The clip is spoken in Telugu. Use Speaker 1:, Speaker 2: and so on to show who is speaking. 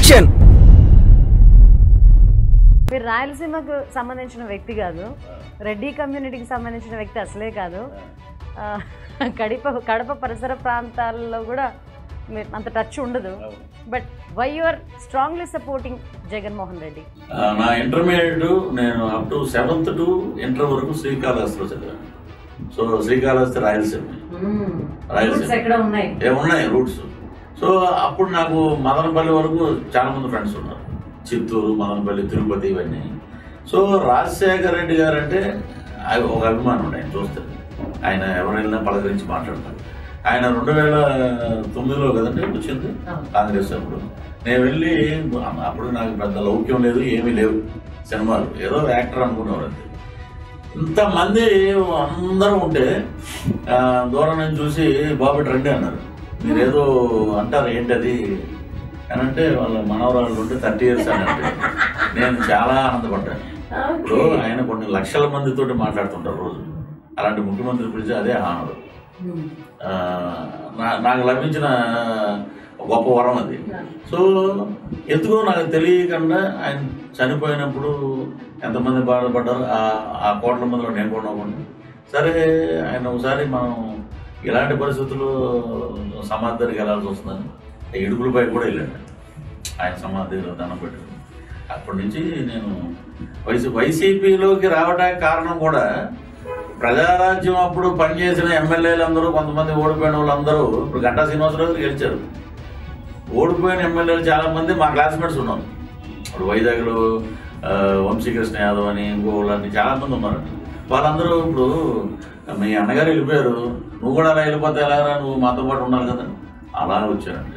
Speaker 1: యాక్షన్
Speaker 2: మీరు రాయలసీమకు సంబంధించిన వ్యక్తి కాదు రెడ్డి కమ్యూనిటీకి సంబంధించిన వ్యక్తి అసలే కాదు ఆ, కడప కడప పరిసర ప్రాంతాల్లో కూడా మీరు అంత టచ్ ఉండదు but why you are strongly supporting Jaganmohan Reddy
Speaker 3: ఆ, నా ఇంటర్మీడియట్ నేను up to seventh to inter వరకు శ్రీకాళహస్తిలో చదివాను సో శ్రీకాళహస్తి రాయలసీమ రాయలసీమ
Speaker 2: ఎక్కడ ఉన్నాయి
Speaker 3: ఏ ఉన్నాయి రూట్స్ సో అప్పుడు నాకు మదనపల్లి వరకు చాలా మంది ఫ్రెండ్స్ ఉన్నారు చిత్తూరు మదనపల్లి తిరుపతి ఇవన్నీ సో రాజశేఖర రెడ్డి గారు అంటే ఆ- ఒక అభిమానం ఉండే ఆయన చూస్తే ఆయన ఎవరైనా పలకరించి మాట్లాడతారు ఆయన రెండు వేల తొమ్మిదిలో కదండి వచ్చింది కాంగ్రెస్ అప్పుడు నేను వెళ్ళి అప్పుడు నాకు పెద్ద లౌక్యం లేదు ఏమీ లేవు సినిమాలు ఏదో యాక్టర్ అనుకునేవారు అంతే ఇంతమంది అందరూ ఉంటే ఆ, దూరం నుంచి చూసి బాబు ఇటు రండి అన్నారు మీరు ఏదో అంటారు ఏంటది అని అంటే వాళ్ళ మనవరాళ్ళు ఉంటే థర్టీ ఇయర్స్ అని అంటే నేను చాలా ఆనందపడ్డాను ఇప్పుడు ఆయన కొన్ని లక్షల మందితోటి మాట్లాడుతుంటారు రోజు అలాంటి ముఖ్యమంత్రి పిలిచి అదే ఆనందం ఆ, నా- నాకు లభించిన గొప్ప వరం అది సో ఎందుకో నాకు తెలియకుండా ఆయన చనిపోయినప్పుడు ఎంతమంది బాధపడ్డారు ఆ- ఆ కోట్ల మందిలో నేను కూడా ఒకడిని. సరే ఆయన ఒకసారి మనం ఇలాంటి పరిస్థితుల్లో సమాధి దగ్గరికి వెళ్ళాల్సి వస్తుందని ఇడుపులపై కూడా వెళ్ళాను ఆయన సమాధి దండం పెట్టుకుని అప్పటి నుంచి నేను వైసీ వైసీపీలోకి రావడానికి కారణం కూడా ప్రజారాజ్యం అప్పుడు పనిచేసిన ఎమ్మెల్యేలు అందరూ కొంతమంది ఓడిపోయిన వాళ్ళందరూ ఇప్పుడు గంటా శ్రీనివాసరావు గారు గెలిచారు ఓడిపోయిన ఎమ్మెల్యేలు చాలా మంది మా క్లాస్మేట్స్ ఉన్నారు ఇప్పుడు వైజాగ్లో ఆ, వంశీకృష్ణ యాదవ్ అని ఇంకోళ్ళని చాలా మంది ఉన్నారు వాళ్ళందరూ ఇప్పుడు మీ అన్నగారు వెళ్ళిపోయారు నువ్వు కూడా అలా వెళ్ళిపోతే ఎలాగరా నువ్వు మాతో పాటు ఉండాలి కదా అలా వచ్చారండి